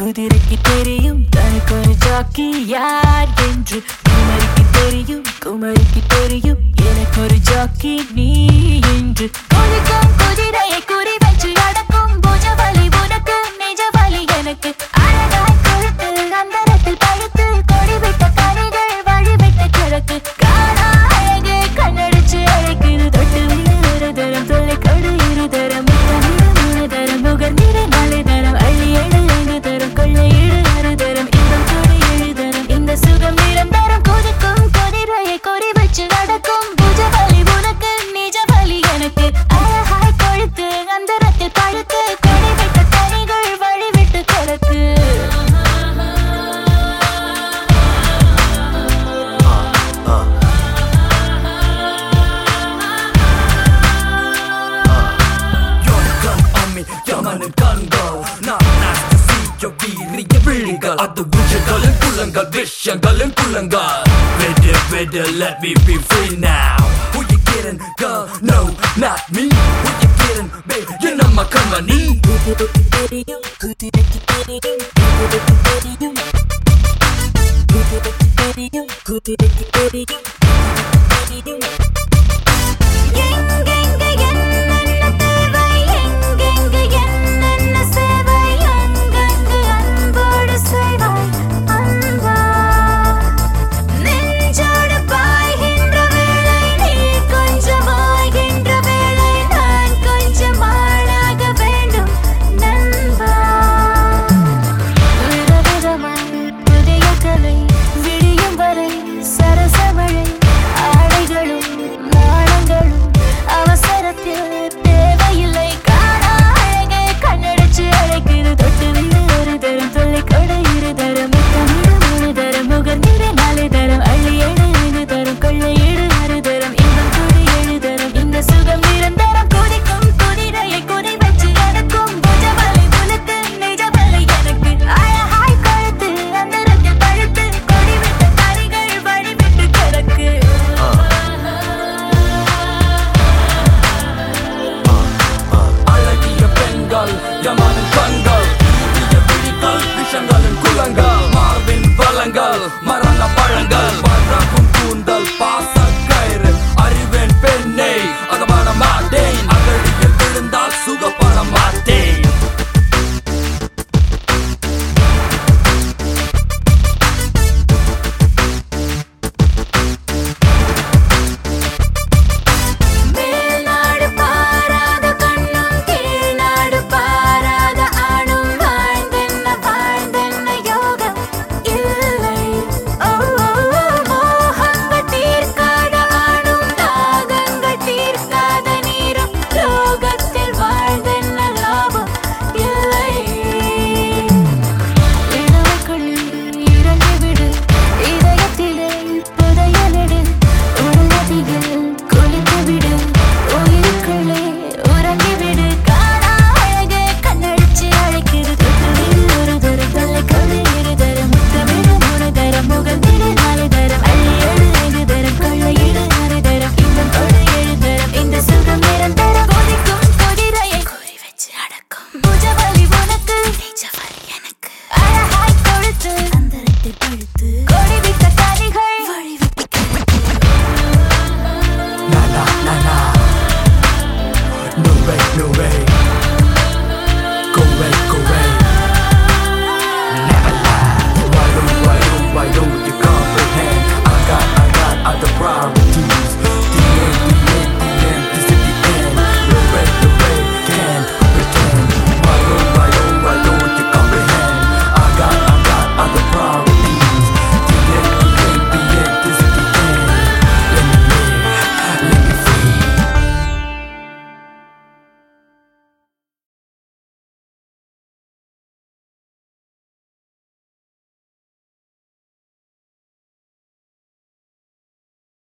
குதிரைக்கு தெரியும் தனக்கு ஒரு ஜாக்கி யார் என்று குமரிக்கு தெரியும் குமரிக்கு தெரியும் எனக்கு ஒரு ஜாக்கி நீ என்று கொதிக்கும் குதிரையை குறி வச்சு அடக்கும் புஜவலி உனக்கு நிஜவலி எனக்கு அழகாய் கொழுத்து அந்தரத்தில் பழுத்து கொடிவிட்ட கனிகள் வழிவிட்ட கிழக்கு காணா அழகு கண்ணடிச்சு அழைக்குது தொட்டு விடு ஒரு தரம் தொலை கொடு இரு தரம் முத்தமிடு மூணு தரம் முகர்ந்திரு நாலு தரம் அள்ளி எடு ஐந்து தரம் கொள்ளை இடு ஆறு தரம் இன்பம் கொடு ஏழு தரம் இந்த சுகம் நிரந்தரம் கொதிக்கும் கொதிரையை கொறி வச்சு நடக்கும் புஜவலி உனக்கு நிஜவலி எனக்கு அழகாய் கொழுத்து அந்தரத்தில் பழுத்து கொடிவிட்ட கனிகள் வழிவிட்டு கிடக்கு Your gun on me, யமனின் கண்கள் நான் nasty see your வீரிய விழிகள் அது விஷயங்களின் குள்ளங்கள் விஷயங்களின் குள்ளங்கள் விடு விடு let me be free now Who you kidding girl no not me Who you kidding babe you know my company குதிரைக்கு தெரியும் குதிரைக்கு தெரியும் குதிரைக்கு தெரியும் குதிரைக்கு தெரியும் குதிரைக்கு தெரியும் குதிரைக்கு தெரியும் எங்கெங்க என்னென்ன தேவை எங்கெங்க என்னென்ன சேவை அங்கங்கு அன்போடு செய்வாய் அன்பா நெஞ்சோடு பாய்கின்ற வேளை நீ கொஞ்சம் ஆகின்ற வேளை நான் கொஞ்சம் ஆளாக வேண்டும் நண்பா விதவிதமாய் புதிய கலை விடியும் வரை சரசமழை ஆடைகளும் நாணங்களும் அவசரத்தில் தேவையில்லை காணா அழகே கண்ணடிச்சு அழைக்குது தொட்டு விடு ஒரு தரம் தொல்லை கொடை இரு தரம் முத்தமிடு மூணு தரம் முகர்ந்திரு நாலு தரம் அள்ளி ஏழு ஐந்து தரம் கொள்ளை ஏழு ஆறு தரம் இன்பம் கொடு ஏழு தரம் இந்த சுகம் நிரந்தரம் கொதிக்கும் குதிரையை குறி வச்சு நடக்கும் புஜவலி உனக்கு நிஜவலி எனக்கு அழகாய் கொழுத்து அந்தரத்தில் பழுத்து கொடிவிட்ட கரிகள் வழிவிட்டு கிடக்கு அழகிய பெண்கள் யமனின் கண்கள் வீரிய விழிகள் விஷயங்களின் குள்ளங்கள் மார்பின் வளங்கள் மரண பழங்கள் பறக்கும் கூந்தல் பாச கயிறு அறிவேன் பெண்ணை அகப்பட மாட்டேன் அகழியில் விழுந்தால் சுகப்பட மாட்டேன் மேல்நாடு பாராத கண்ணும் கீழ்நாடு பாராத ஆணும் வாழ்ந்தென்ன வாழ்ந்தென்ன யோகம் இல்லை ஓ, ஓ, ஓ, மோகங்கள் தீர்க்காத ஆணும் தாகங்கள் தீர்க்காத நீரும் லோகத்தில் வாழ்ந்தென்ன லாபம் இல்லை இளமைக்குள்ளில் இறங்கிவிடு இதயத்திலே புதையலிடு உடலதிகள் குளித்துவிடு உயிருக்குள்ளே உறங்கிவிடு காணா அழகே கண்ணடிச்சு அழைக்குது தொட்டுவிடு ஒரு தரம் தொல்லை கொடு இரு தரம் முத்தமிடு மூணு தரம் முகந்திடு நாலு தரம் அள்ளி ஏழு ஐந்து தரம் கொள்ளையிடு ஆறு தரம் இன்பம் கொடு ஏழு தரம் இந்த சுகம் நிரந்தரம் கொதிக்கும் கொதிரையை குறி வச்சு அடக்கும் புஜவலி உனக்கு நிஜவலி எனக்கு அழகாய் கொழுத்து அந்தரத்தில் பழுத்து கொடி